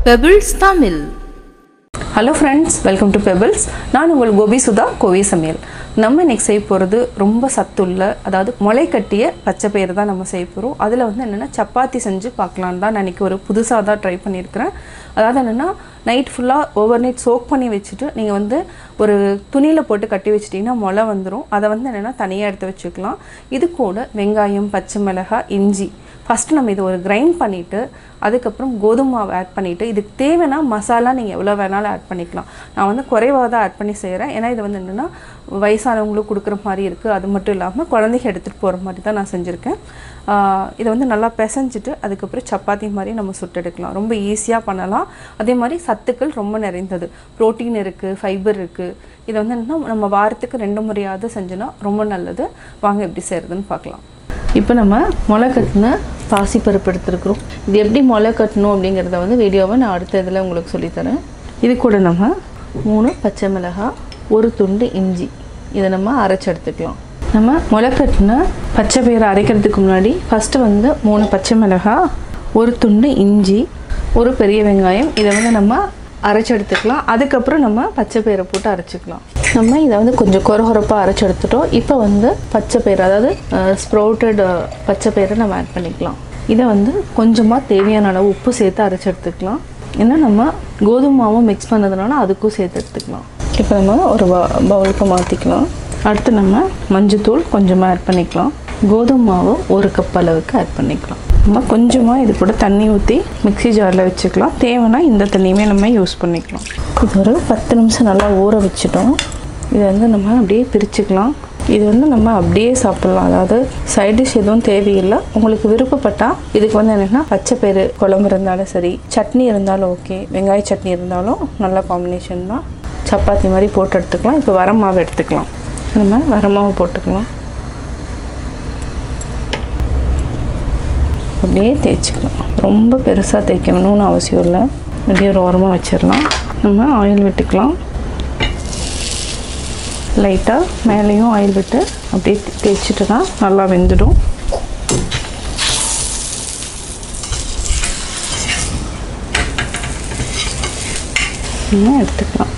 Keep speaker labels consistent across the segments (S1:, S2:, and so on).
S1: pebbles Tamil hello friends welcome to pebbles நான் உங்கள் கோபி சுதா கோவி சமையல் நம்ம இன்னைக்கு செய்ய போகிறது ரொம்ப சத்துள்ள அதாவது முளை கட்டிய பச்சை பயிறு தான் நம்ம செய்ய போகிறோம் அதில் வந்து என்னென்னா சப்பாத்தி செஞ்சு பார்க்கலான்னு தான் நான் இன்னைக்கு ஒரு புதுசாக தான் ட்ரை பண்ணியிருக்கிறேன் அதாவது என்னென்னா நைட் ஃபுல்லாக ஓவர் நைட் சோக் பண்ணி வச்சுட்டு நீங்கள் வந்து ஒரு துணியில் போட்டு கட்டி வச்சிட்டிங்கன்னா முளை வந்துடும் அதை வந்து என்னென்னா தனியாக எடுத்து வச்சுக்கலாம் இது கூட வெங்காயம் பச்சை மிளகாய் இஞ்சி ஃபஸ்ட்டு நம்ம இதை ஒரு கிரைண்ட் பண்ணிவிட்டு அதுக்கப்புறம் கோதுமை மாவு ஆட் பண்ணிவிட்டு இதுக்கு தேவைன்னா மசாலா நீங்கள் எவ்வளோ வேணாலும் ஆட் பண்ணிக்கலாம் நான் வந்து குறைவாக தான் ஆட் பண்ணி செய்கிறேன் ஏன்னா இது வந்து என்னென்னா வயசானவங்களுக்கு கொடுக்குற மாதிரி இருக்குது அது மட்டும் இல்லாமல் குழந்தைங்க எடுத்துகிட்டு போகிற மாதிரி தான் நான் செஞ்சுருக்கேன் ஆஹ் இதை வந்து நல்லா பிசைஞ்சிட்டு அதுக்கப்புறம் சப்பாத்தி மாதிரி நம்ம சுட்டெடுக்கலாம் ரொம்ப ஈஸியாக பண்ணலாம் அதே மாதிரி சத்துக்கள் ரொம்ப நிறைந்தது ப்ரோட்டீன் இருக்குது ஃபைபர் இருக்குது இதை வந்து என்னன்னா நம்ம வாரத்துக்கு ரெண்டு முறையாவது செஞ்சோன்னா ரொம்ப நல்லது வாங்க எப்படி செய்கிறதுன்னு பார்க்கலாம் இப்போ நம்ம முளை கட்டின பாசிப்பருப்பு எடுத்துருக்குறோம் இது எப்படி முளை கட்டணும் அப்படிங்கிறத வந்து வீடியோவை நான் அடுத்த இதில் உங்களுக்கு சொல்லித்தரேன் இது கூட நம்ம மூணு பச்சை மிளகாய் ஒரு துண்டு இஞ்சி இதை நம்ம அரைச்சி எடுத்துக்கலாம் நம்ம முளை கட்டின பச்சை பயிரை அரைக்கிறதுக்கு முன்னாடி ஃபஸ்ட்டு வந்து மூணு பச்சை மிளகாய் ஒரு துண்டு இஞ்சி ஒரு பெரிய வெங்காயம் இதை வந்து நம்ம அரைச்சி எடுத்துக்கலாம் அதுக்கப்புறம் நம்ம பச்சை பயிரை போட்டு அரைச்சிக்கலாம் நம்ம இதை வந்து கொஞ்சம் கொரகொரப்பாக அரைச்சி எடுத்துட்டோம் இப்போ வந்து பச்சை பயிறு அதாவது ஸ்ப்ரவுட்டட் பச்சை பயிரை நம்ம ஆட் பண்ணிக்கலாம் இதை வந்து கொஞ்சமாக தேவையான அளவு உப்பு சேர்த்து அரைச்சி எடுத்துக்கலாம் ஏன்னா நம்ம கோதுமை மாவும் மிக்ஸ் பண்ணதுனால அதுக்கும் சேர்த்து எடுத்துக்கலாம் இப்போ நம்ம ஒரு பவுலுக்கு மாற்றிக்கலாம் அடுத்து நம்ம மஞ்சத்தூள் கொஞ்சமாக ஆட் பண்ணிக்கலாம் கோதுமை மாவு ஒரு கப் அளவுக்கு ஆட் பண்ணிக்கலாம் நம்ம கொஞ்சமாக இது கூட தண்ணி ஊற்றி மிக்ஸி ஜாரில் வச்சுக்கலாம் தேவைன்னா இந்த தண்ணியுமே நம்ம யூஸ் பண்ணிக்கலாம் இது ஒரு பத்து நிமிஷம் நல்லா ஊற வச்சுட்டோம் இதை வந்து நம்ம அப்படியே பிரிச்சுக்கலாம் இது வந்து நம்ம அப்படியே சாப்பிட்லாம் அதாவது சைட் டிஷ் எதுவும் தேவையில்லை உங்களுக்கு விருப்பப்பட்டால் இதுக்கு வந்து என்னென்னா பச்சை பயிறு குழம்பு இருந்தாலும் சரி சட்னி இருந்தாலும் ஓகே வெங்காய சட்னி இருந்தாலும் நல்ல காம்பினேஷன் தான் சப்பாத்தி மாதிரி போட்டு எடுத்துக்கலாம் இப்போ வர மாவு எடுத்துக்கலாம் நம்ம வர மாவு போட்டுக்கலாம் அப்படியே தேய்ச்சிக்கலாம் ரொம்ப பெருசாக தேய்க்கணும்னு அவசியம் இல்லை அப்படியே ஒரு ஓரமாக வச்சிடலாம் நம்ம ஆயில் விட்டுக்கலாம் லைட்டாக மேலேயும் ஆயில் விட்டு அப்படியே தேய்ச்சிட்டுனா நல்லா வெந்துடும் நம்ம எடுத்துக்கலாம்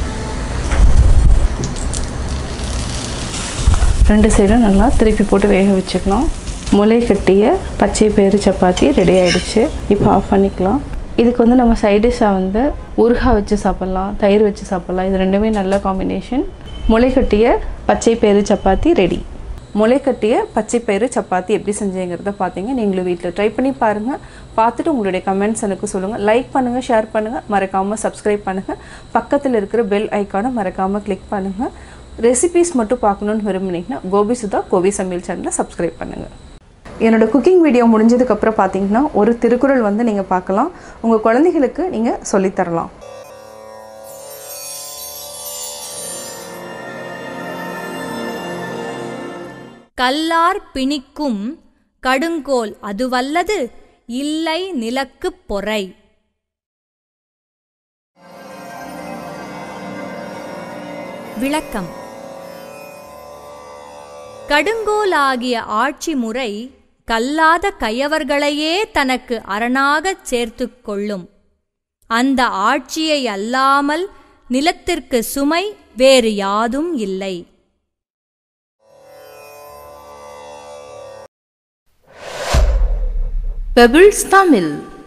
S1: ரெண்டு சைடும் நல்லா திருப்பி போட்டு வேக வச்சுக்கலாம் முளை கட்டிய பச்சை பயிறு சப்பாத்தி ரெடி ஆயிடுச்சு இப்போ ஆஃப் பண்ணிக்கலாம் இதுக்கு வந்து நம்ம சைட் டிஷ்ஷாக வந்து ஊறுகாய் வச்சு சாப்பிட்லாம் தயிர் வச்சு சாப்பிட்லாம் இது ரெண்டுமே நல்ல காம்பினேஷன் முளை கட்டிய பச்சை பயிறு சப்பாத்தி ரெடி முளை கட்டிய பச்சை பயிறு சப்பாத்தி எப்படி செஞ்சீங்கிறத பார்த்தீங்க நீங்களும் வீட்டில் ட்ரை பண்ணி பாருங்கள் பார்த்துட்டு உங்களுடைய கமெண்ட்ஸ் எனக்கு சொல்லுங்கள் லைக் பண்ணுங்கள் ஷேர் பண்ணுங்கள் மறக்காமல் சப்ஸ்கிரைப் பண்ணுங்கள் பக்கத்தில் இருக்கிற பெல் ஐக்கானை மறக்காமல் கிளிக் பண்ணுங்கள் ரெசிபீஸ் மட்டும் பார்க்கணுன்னு விரும்புனீங்கன்னா கோபி சுதா கோபி சமையல் சேனலை சப்ஸ்கிரைப் பண்ணுங்கள் என்னோட குக்கிங் வீடியோ முடிஞ்சதுக்கப்புறம் பார்த்தீங்கன்னா ஒரு திருக்குறள் வந்து நீங்கள் பார்க்கலாம் உங்கள் குழந்தைகளுக்கு நீங்கள் சொல்லித்தரலாம்
S2: கல்லார் பிணிக்கும் கடுங்கோல் அதுவல்லது இல்லை நிலக்குப் பொறை விளக்கம் கடுங்கோலாகிய ஆட்சி முறை கல்லாத கயவர்களையே தனக்கு அரணாகச் சேர்த்துக் கொள்ளும் அந்த ஆட்சியை அல்லாமல் நிலத்திற்கு சுமை வேறு யாதும் இல்லை
S1: பெபிள்ஸ் தமிழ்